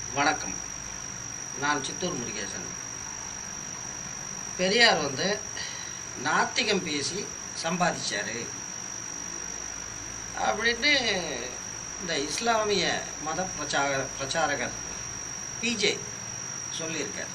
வணக்கம் நான் சித்தூர் முருகேசன் பெரியார் வந்து நாத்திகம் பேசி சம்பாதிச்சாரு அப்படின்னு இந்த இஸ்லாமிய மத பிரச்சார பிரச்சாரகர் பிஜே சொல்லியிருக்கார்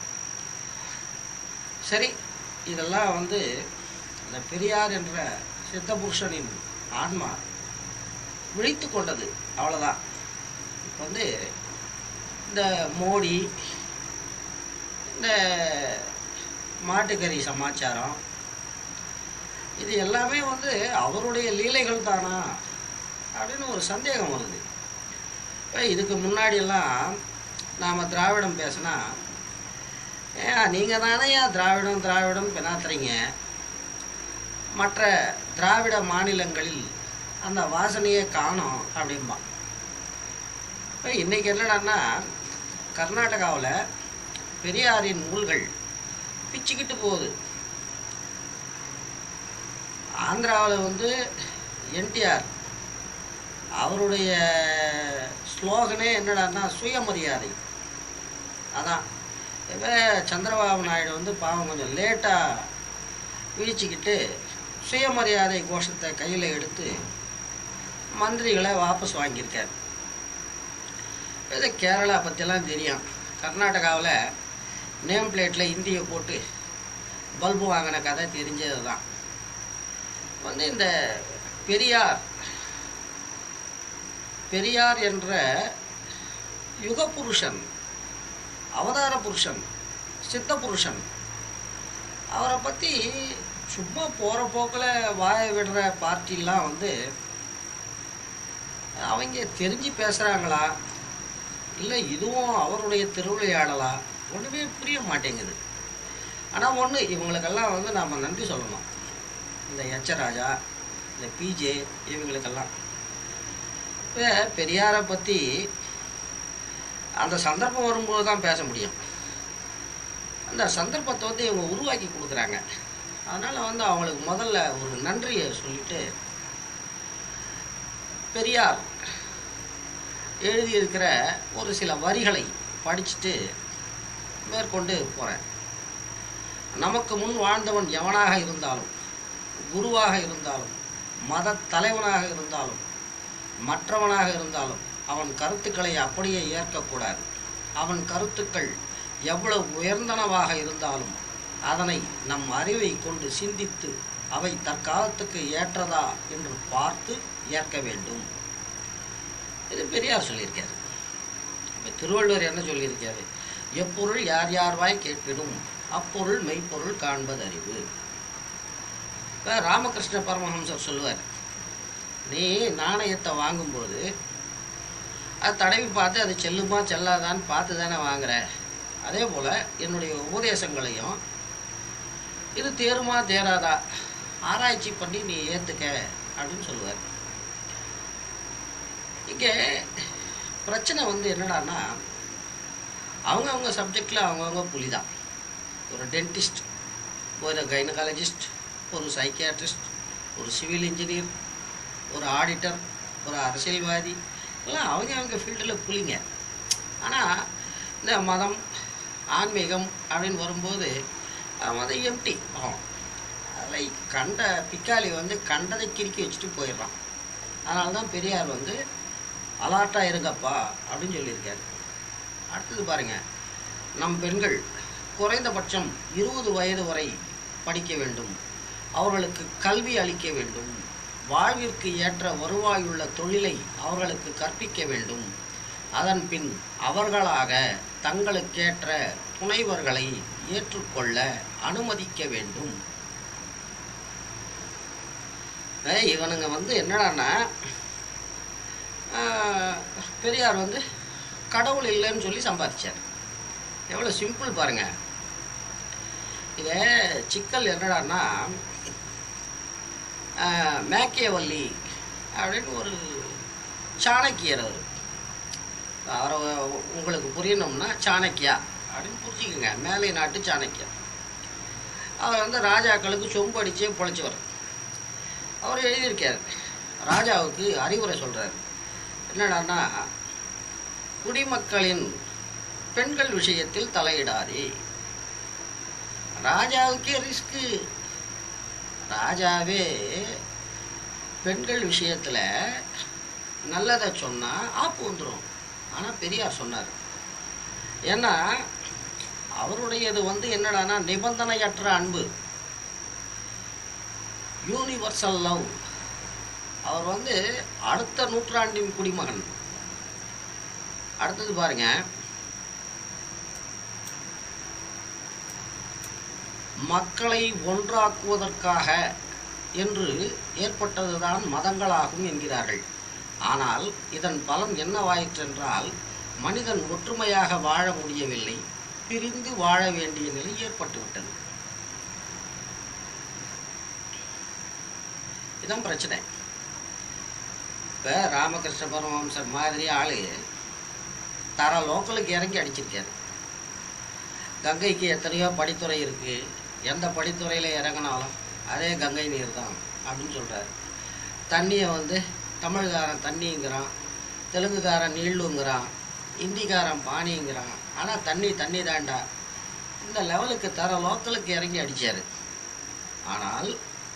சரி இதெல்லாம் வந்து இந்த பெரியார் என்ற சித்த புருஷனின் ஆன்மா விழித்து கொண்டது அவ்வளோதான் இப்போ வந்து இந்த மோடி இந்த மாட்டுக்கறி சமாச்சாரம் இது எல்லாமே வந்து அவருடைய லீலைகள் தானா அப்படின்னு ஒரு சந்தேகம் வருது இப்போ இதுக்கு முன்னாடியெல்லாம் நாம் திராவிடம் பேசினா ஏன் நீங்கள் தானே ஏன் திராவிடம் திராவிடம் பெணாத்துறீங்க மற்ற திராவிட மாநிலங்களில் அந்த வாசனையே காணோம் அப்படிம்பா இப்போ இன்றைக்கி என்னடான்னா கர்நாடகாவில் பெரியாரின் நூல்கள் பிச்சுக்கிட்டு போகுது ஆந்திராவில் வந்து என்டிஆர் அவருடைய ஸ்லோகனே என்னடான்னா சுயமரியாதை அதான் இப்போ சந்திரபாபு நாயுடு வந்து பாவம் கொஞ்சம் லேட்டாக விழிச்சிக்கிட்டு சுயமரியாதை கோஷத்தை கையில் எடுத்து மந்திரிகளை வாபஸ் வாங்கியிருக்கார் இது கேரளா பற்றியெல்லாம் தெரியும் கர்நாடகாவில் நேம் பிளேட்டில் இந்தியை போட்டு பல்பு வாங்கின கதை தெரிஞ்சது தான் வந்து இந்த பெரியார் பெரியார் என்ற யுக புருஷன் அவதார புருஷன் சித்த புருஷன் அவரை பற்றி சும்மா போகிற போக்கில் வாய விடுற பார்ட்டிலாம் வந்து அவங்க தெரிஞ்சு பேசுகிறாங்களா இல்லை இதுவும் அவருடைய திருவிளையாடலா ஒன்றுமே புரிய மாட்டேங்குது ஆனால் ஒன்று இவங்களுக்கெல்லாம் வந்து நாம் நன்றி சொல்லணும் இந்த எச்சராஜா இந்த பிஜே இவங்களுக்கெல்லாம் இப்போ பெரியாரை பற்றி அந்த சந்தர்ப்பம் வரும்போது தான் பேச முடியும் அந்த சந்தர்ப்பத்தை வந்து இவங்க உருவாக்கி கொடுக்குறாங்க அதனால் வந்து அவங்களுக்கு முதல்ல ஒரு நன்றியை சொல்லிட்டு பெரியார் எழுதியிருக்கிற ஒரு சில வரிகளை படிச்சுட்டு மேற்கொண்டு போகிறேன் நமக்கு முன் வாழ்ந்தவன் எவனாக இருந்தாலும் குருவாக இருந்தாலும் மத தலைவனாக இருந்தாலும் மற்றவனாக இருந்தாலும் அவன் கருத்துக்களை அப்படியே ஏற்கக்கூடாது அவன் கருத்துக்கள் எவ்வளவு உயர்ந்தனவாக இருந்தாலும் அதனை நம் அறிவை கொண்டு சிந்தித்து அவை தற்காலத்துக்கு ஏற்றதா என்று பார்த்து ஏற்க வேண்டும் இது பெரியார் சொல்லியிருக்காரு இப்போ திருவள்ளுவர் என்ன சொல்லியிருக்காரு எப்பொருள் யார் யார் வாய் கேட்பிடும் அப்பொருள் மெய்ப்பொருள் காண்பது அறிவு இப்போ ராமகிருஷ்ண பரமஹம்சர் சொல்லுவார் நீ நாணயத்தை வாங்கும்போது அது தடவி பார்த்து அது செல்லுமா செல்லாதான்னு பார்த்து தானே வாங்குற அதே போல் என்னுடைய உபதேசங்களையும் இது தேருமா தேராதா ஆராய்ச்சி பண்ணி நீ ஏற்றுக்க அப்படின்னு சொல்லுவார் இங்கே பிரச்சனை வந்து என்னடான்னா அவங்கவுங்க சப்ஜெக்டில் அவங்கவுங்க புலி தான் ஒரு டென்டிஸ்ட் ஒரு கைனகாலஜிஸ்ட் ஒரு சைக்கியாட்ரிஸ்ட் ஒரு சிவில் இன்ஜினியர் ஒரு ஆடிட்டர் ஒரு அரசியல்வாதி எல்லாம் அவங்க அவங்க ஃபீல்டில் புலிங்க ஆனால் இந்த மதம் ஆன்மீகம் அப்படின்னு வரும்போது மதம் எம்டி ஆகும் அதில் கண்ட பிக்காளி வந்து கண்டதை கிறுக்கி வச்சுட்டு போயிடுறான் அதனால தான் பெரியார் வந்து அலாட்டாக இருங்கப்பா அப்படின்னு சொல்லியிருக்காரு அடுத்தது பாருங்கள் நம் பெண்கள் குறைந்தபட்சம் இருபது வயது வரை படிக்க வேண்டும் அவர்களுக்கு கல்வி அளிக்க வேண்டும் வாழ்விற்கு ஏற்ற வருவாயுள்ள தொழிலை அவர்களுக்கு கற்பிக்க வேண்டும் அதன் பின் அவர்களாக தங்களுக்கேற்ற துணைவர்களை ஏற்றுக்கொள்ள அனுமதிக்க வேண்டும் ஏய், இவனுங்க வந்து என்னடான்னா ஆஹ், பெரியார் வந்து கடவுள் இல்லைன்னு சொல்லி சம்பாதிச்சார் எவ்வளோ சிம்பிள் பாருங்க இதை சிக்கல் என்னடான்னா ஆஹ், மேக்கியவல்லி அப்படின்னு ஒரு சாணக்கியர் அவர் அவரை உங்களுக்கு புரியணும்னா சாணக்கியா அப்படின்னு புரிஞ்சுக்கோங்க மேலை நாட்டு சாணக்கியா அவர் வந்து ராஜாக்களுக்கு சொம்பு அடிச்சே பொழைச்சவர் அவர் எழுதியிருக்கார் ராஜாவுக்கு அறிவுரை சொல்கிறார் என்னடான்னா குடிமக்களின் பெண்கள் விஷயத்தில் தலையிடாதே ராஜாவுக்கே ரிஸ்க்கு ராஜாவே பெண்கள் விஷயத்தில் நல்லதை சொன்னால் ஆப்பு வந்துடும் ஆனால் பெரியார் சொன்னார் ஏன்னா அவருடையது வந்து என்னடான்னா நிபந்தனையற்ற அன்பு யூனிவர்சல் லவ் அவர் வந்து அடுத்த நூற்றாண்டின் குடிமகன் அடுத்தது பாருங்க மக்களை ஒன்றாக்குவதற்காக என்று ஏற்பட்டதுதான் மதங்களாகும் என்கிறார்கள் ஆனால் இதன் பலன் என்னவாயிற்றென்றால் மனிதன் ஒற்றுமையாக வாழ முடியவில்லை பிரிந்து வாழ வேண்டிய நிலை ஏற்பட்டுவிட்டது இதான் பிரச்சனை இப்போ ராமகிருஷ்ண பரமஹம்சர் மாதிரி ஆளு தர லோக்கலுக்கு இறங்கி அடிச்சிருக்காரு கங்கைக்கு எத்தனையோ படித்துறை இருக்கு எந்த படித்துறையில் இறங்கினாலும் அதே கங்கை நீர் தான் அப்படின்னு சொல்றாரு தண்ணியை வந்து தமிழ்காரன் தண்ணிங்கிறான் தெலுங்குக்காரன் நீள்ளுங்கிறான் இந்திக்காரன் பானிங்கிறான் ஆனால் தண்ணி தண்ணி தாண்டா இந்த லெவலுக்கு தர லோக்கலுக்கு இறங்கி அடிச்சாரு ஆனால்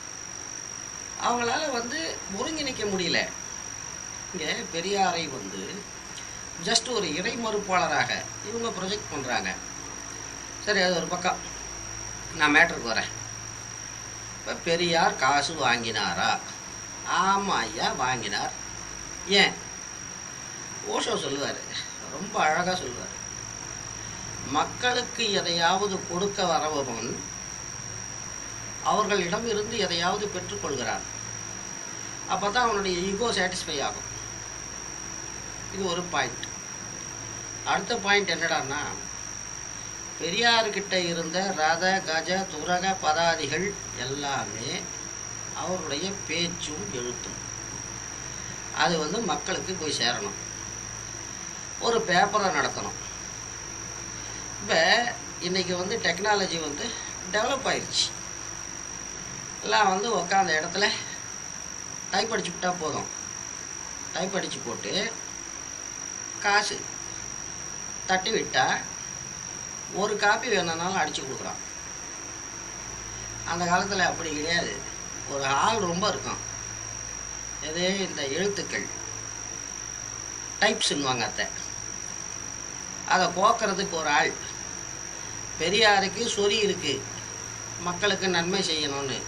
அவங்களால வந்து ஒருங்கிணைக்க முடியல இங்கே பெரியாரை வந்து ஜஸ்ட் ஒரு இறை மறுப்பாளராக இவங்க ப்ரொஜெக்ட் பண்ணுறாங்க சரி அது ஒரு பக்கம் நான் மேட்ருக்கு வரேன் இப்போ பெரியார் காசு வாங்கினாரா ஆமாம் ஐயா வாங்கினார் ஏன் ஓஷோ சொல்லுவார் ரொம்ப அழகாக சொல்லுவார் மக்களுக்கு எதையாவது கொடுக்க வரவன் அவர்களிடமிருந்து எதையாவது பெற்றுக்கொள்கிறான் அப்போ தான் அவனுடைய ஈகோ சாட்டிஸ்ஃபை ஆகும் இது ஒரு பாயிண்ட் அடுத்த பாயிண்ட் என்னடான்னா பெரியார்கிட்ட இருந்த ரத கஜ துரக பதாதிகள் எல்லாமே அவருடைய பேச்சும் எழுத்தும் அது வந்து மக்களுக்கு போய் சேரணும் ஒரு பேப்பரை நடத்தணும் இப்போ இன்னைக்கு வந்து டெக்னாலஜி வந்து டெவலப் ஆயிடுச்சு எல்லாம் வந்து உக்காந்த இடத்துல டைப் அடிச்சு விட்டா போதும் டைப் அடிச்சு போட்டு காசு தட்டி விட்டா ஒரு காப்பி வேணும்னாலும் அடிச்சு கொடுக்குறான் அந்த காலத்தில் அப்படி கிடையாது ஒரு ஆள் ரொம்ப இருக்கும் எது இந்த எழுத்துக்கள் டைப்ஸுன்னுவாங்க அத்தை அதை போக்குறதுக்கு ஒரு ஆள் பெரியாருக்கு சொறி இருக்கு மக்களுக்கு நன்மை செய்யணும்னு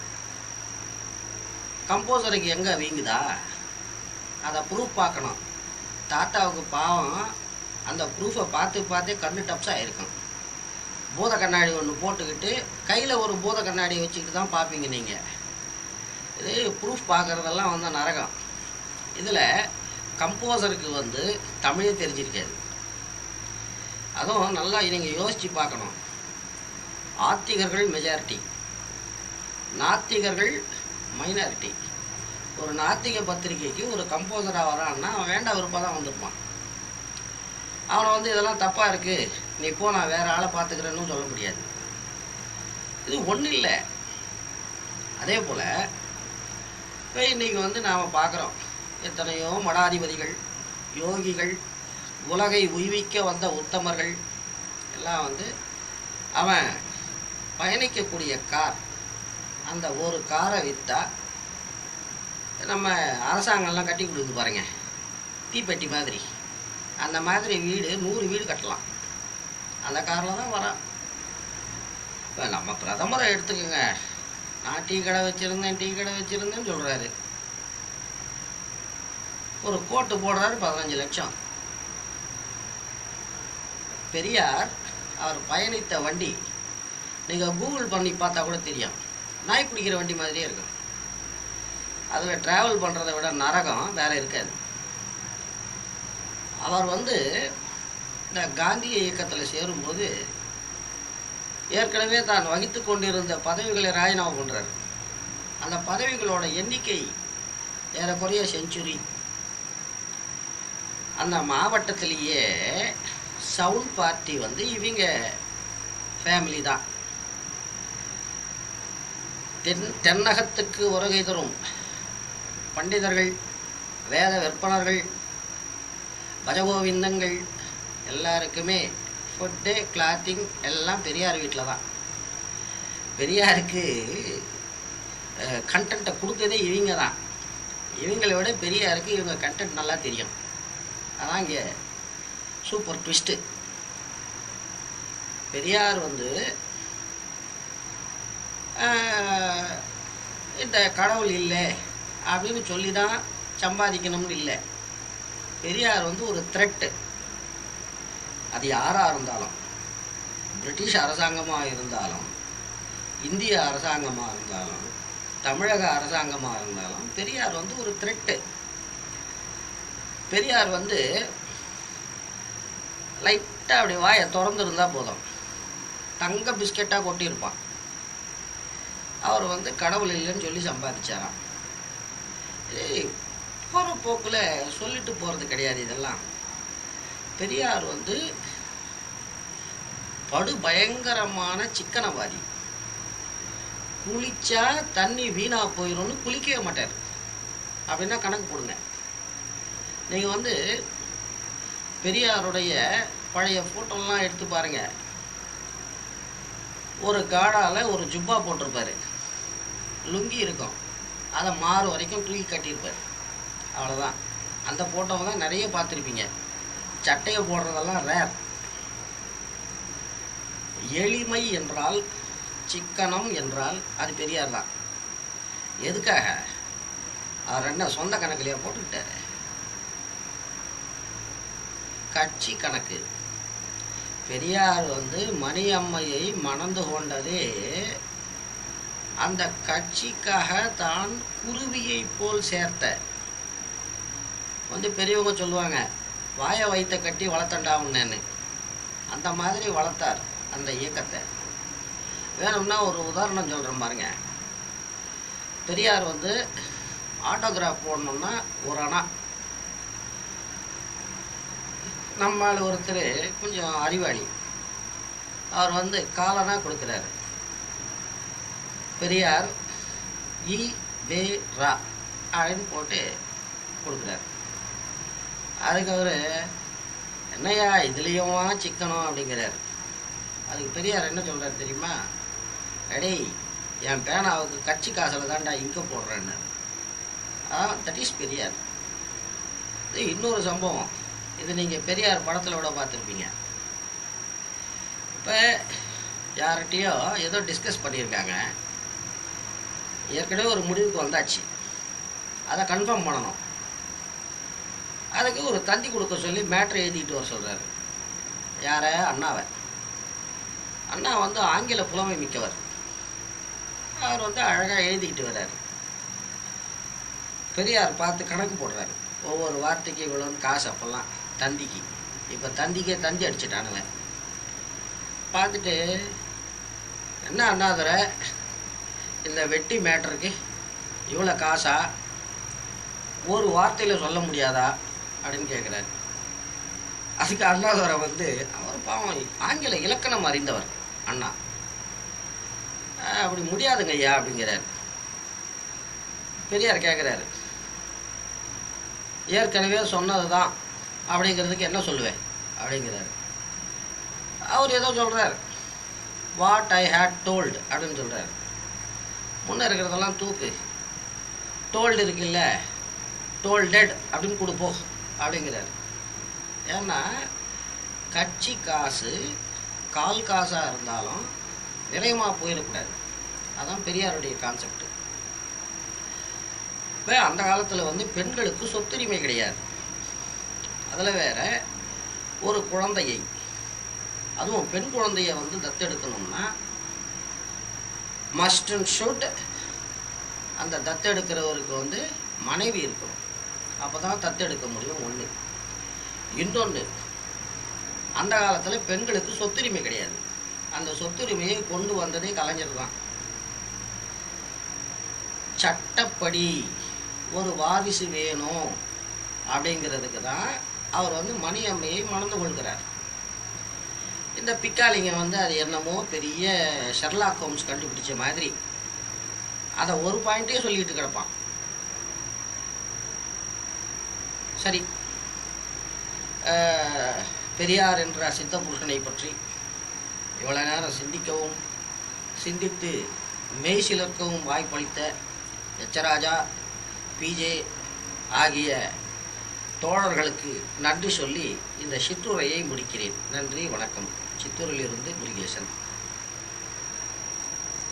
கம்போசருக்கு எங்கே வீங்குதா அதை ப்ரூஃப் பார்க்கணும் தாத்தாவுக்கு பாவம் அந்த ப்ரூஃபை பார்த்து பார்த்தே கண்ணு டப்ஸ் ஆகிருக்கும் பூத கண்ணாடி ஒன்று போட்டுக்கிட்டு கையில் ஒரு பூத கண்ணாடியை வச்சுக்கிட்டு தான் பார்ப்பீங்க நீங்கள் இது ப்ரூஃப் பார்க்குறதெல்லாம் வந்து நரகம் இதில் கம்போசருக்கு வந்து தமிழே தெரிஞ்சிருக்காது அதுவும் நல்லா நீங்கள் யோசித்து பார்க்கணும் ஆத்திகர்கள் மெஜாரிட்டி நாத்திகர்கள் மைனாரிட்டி ஒரு நாத்திக பத்திரிகைக்கு ஒரு கம்போசராக வரான்னா அவன் வேண்டாம் விருப்பம் தான் வந்திருப்பான் அவனை வந்து இதெல்லாம் தப்பாக இருக்குது நீ போ நான் வேறு ஆளை பார்த்துக்கிறேன்னு சொல்ல முடியாது இது ஒன்றும் இல்லை அதே போல் இப்போ இன்றைக்கி வந்து நாம் பார்க்குறோம் எத்தனையோ மடாதிபதிகள் யோகிகள் உலகை உய்விக்க வந்த உத்தமர்கள் எல்லாம் வந்து அவன் பயணிக்கக்கூடிய கார் அந்த ஒரு காரை விற்றா நம்ம அரசாங்கம்லாம் கட்டி கொடுக்குது பாருங்க தீப்பெட்டி மாதிரி அந்த மாதிரி வீடு நூறு வீடு கட்டலாம் அந்த காரில் தான் வரான் இப்போ நம்ம பிரதமரை எடுத்துக்கோங்க நான் டீ கடை வச்சுருந்தேன் டீ கடை வச்சுருந்தேன்னு சொல்கிறாரு ஒரு கோட்டு போடுறாரு பதினஞ்சு லட்சம் பெரியார் அவர் பயணித்த வண்டி நீங்கள் கூகுள் பண்ணி பார்த்தா கூட தெரியும் நாய் பிடிக்கிற வண்டி மாதிரியே இருக்கும் அதில் ட்ராவல் பண்ணுறதை விட நரகம் வேற இருக்காது அவர் வந்து இந்த காந்திய இயக்கத்தில் சேரும்போது ஏற்கனவே தான் வகித்து கொண்டிருந்த பதவிகளை ராஜினாமா பண்ணுறாரு அந்த பதவிகளோட எண்ணிக்கை ஏறக்குறைய செஞ்சுரி அந்த மாவட்டத்திலேயே சவுண்ட் பார்ட்டி வந்து இவங்க ஃபேமிலி தான் தென் தென்னகத்துக்கு வருகை தரும் பண்டிதர்கள் வேத விற்பனர்கள் பஜகோவிந்தங்கள் எல்லாருக்குமே ஃபுட்டு கிளாத்திங் எல்லாம் பெரியார் வீட்டில் தான் பெரியாருக்கு கண்டென்ட்டை கொடுத்ததே இவங்க தான் இவங்களை விட பெரியாருக்கு இவங்க கண்டென்ட் நல்லா தெரியும் அதான் இங்கே சூப்பர் ட்விஸ்ட்டு பெரியார் வந்து ஆஹ், இந்த கடவுள் இல்லை அப்படின்னு சொல்லி தான் சம்பாதிக்கணும்னு இல்லை பெரியார் வந்து ஒரு த்ரெட்டு அது யாராக இருந்தாலும் பிரிட்டிஷ் அரசாங்கமாக இருந்தாலும் இந்திய அரசாங்கமாக இருந்தாலும் தமிழக அரசாங்கமாக இருந்தாலும் பெரியார் வந்து ஒரு த்ரெட்டு பெரியார் வந்து லைட்டாக அப்படி வாயை திறந்துருந்தா போதும் தங்க பிஸ்கெட்டாக கொட்டியிருப்பான் அவர் வந்து கடவுள் இல்லைன்னு சொல்லி சம்பாதிச்சாராம் ஏய் போகிற போக்கில் சொல்லிட்டு போகிறது கிடையாது இதெல்லாம் பெரியார் வந்து படு பயங்கரமான சிக்கனவாதி குளிச்சா தண்ணி வீணா போயிடும்னு குளிக்கவே மாட்டார் அப்படின்னா கணக்கு போடுங்க நீங்கள் வந்து பெரியாருடைய பழைய ஃபோட்டோலாம் எடுத்து பாருங்க ஒரு காடால ஒரு ஜுப்பா போட்டிருப்பாரு லுங்கி இருக்கும் அதை மாறு வரைக்கும் தூக்கி கட்டியிருப்பார் அவ்வளோதான் அந்த ஃபோட்டோவை தான் நிறைய பார்த்துருப்பீங்க சட்டையை போடுறதெல்லாம் ரேர் எளிமை என்றால் சிக்கனம் என்றால் அது பெரியார் தான் எதுக்காக அவர் என்ன சொந்த கணக்குலையா போட்டுக்கிட்டாரு கட்சி கணக்கு பெரியார் வந்து மணியம்மையை மணந்து கொண்டதே அந்த கட்சிக்காக தான் குருவியை போல் சேர்த்த வந்து பெரியவங்க சொல்லுவாங்க வாயை வைத்த கட்டி வளர்த்தண்டா உன்னேன்னு அந்த மாதிரி வளர்த்தார் அந்த இயக்கத்தை வேணும்னா ஒரு உதாரணம் சொல்கிறேன் பாருங்க பெரியார் வந்து ஆட்டோகிராஃப் போடணும்னா ஒரு அணா நம்மால் ஒருத்தர் கொஞ்சம் அறிவாளி அவர் வந்து காலனா கொடுக்குறாரு பெரியார் இ வே ரா அப்படின்னு போட்டு கொடுக்குறாரு அதுக்கு அவர் என்னையா இதுலேயுமா சிக்கனம் அப்படிங்கிறார் அதுக்கு பெரியார் என்ன சொல்கிறார் தெரியுமா டேய் என் பேனாவுக்கு கட்சி காசில் தான்டா இங்கே போடுறேன்னு அதான் தட் இஸ் பெரியார் இது இன்னொரு சம்பவம் இது நீங்கள் பெரியார் படத்தில் கூட பார்த்துருப்பீங்க இப்போ யார்கிட்டயோ ஏதோ டிஸ்கஸ் பண்ணியிருக்காங்க ஏற்கனவே ஒரு முடிவுக்கு வந்தாச்சு அதை கன்ஃபார்ம் பண்ணணும் அதுக்கு ஒரு தந்தி கொடுக்க சொல்லி மேட்ரை எழுதிட்டு வர சொல்கிறாரு யாரை அண்ணாவை அண்ணா வந்து ஆங்கில புலமை மிக்கவர் அவர் வந்து அழகாக எழுதிக்கிட்டு வர்றாரு பெரியார் பார்த்து கணக்கு போடுறாரு ஒவ்வொரு வார்த்தைக்கு இவ்வளோன்னு காசு அப்போல்லாம் தந்திக்கு இப்போ தந்திக்கே தந்தி அடிச்சிட்டானுங்க பார்த்துட்டு என்ன அண்ணாதுரை இந்த வெட்டி மேட்டருக்கு இவ்வளோ காசா ஒரு வார்த்தையில் சொல்ல முடியாதா அப்படின்னு கேட்குறாரு அதுக்கு அண்ணாதுரை வந்து அவர் பாவம் ஆங்கில இலக்கணம் அறிந்தவர் அண்ணா "ஆஹ், அப்படி முடியாதுங்க ஐயா அப்படிங்கிறார் பெரியார் கேட்குறாரு ஏற்கனவே சொன்னது தான் அப்படிங்கிறதுக்கு என்ன சொல்லுவேன் அப்படிங்கிறாரு அவர் ஏதோ சொல்கிறார் வாட் ஐ ஹேட் டோல்டு அப்படின்னு சொல்கிறார் முன்னே இருக்கிறதெல்லாம் தூக்கு டோல்டு இருக்குல்ல டோல்டெட் அப்படின்னு கொடுப்போம் அப்படிங்கிறாரு ஏன்னா கட்சி காசு கால் காசாக இருந்தாலும் விரயமாக போயிடக்கூடாது அதான் பெரியாருடைய கான்செப்ட் இப்போ அந்த காலத்தில் வந்து பெண்களுக்கு சொத்துரிமை கிடையாது அதில் வேற ஒரு குழந்தையை அதுவும் பெண் குழந்தைய வந்து தத்தெடுக்கணும்னா மஸ்ட் அண்ட் ஷுட் அந்த தத்தெடுக்கிறவருக்கு வந்து மனைவி இருக்கணும் அப்போ தான் தத்தெடுக்க முடியும் ஒன்று இன்னொன்று அந்த காலத்தில் பெண்களுக்கு சொத்துரிமை கிடையாது அந்த சொத்துரிமையை கொண்டு வந்ததே கலைஞர் தான் சட்டப்படி ஒரு வாரிசு வேணும் அப்படிங்கிறதுக்கு தான் அவர் வந்து மணியம்மையை மணந்து கொள்கிறார் இந்த பிக்காளிங்க வந்து அது என்னமோ பெரிய ஷெர்லாக் ஹோம்ஸ் கண்டுபிடிச்ச மாதிரி அதை ஒரு பாயிண்டே சொல்லிட்டு கிடப்பான் சரி அஹ், பெரியார் என்ற சித்த புருஷனை பற்றி இவ்வளவு நேரம் சிந்திக்கவும் சிந்தித்து மெய் சிலர்க்கவும் வாய்ப்பளித்த எச்சராஜா பிஜே ஆகிய தோழர்களுக்கு நன்றி சொல்லி இந்த சிற்றுரையை முடிக்கிறேன் நன்றி வணக்கம் சித்தூரிலிருந்து முருகேசன்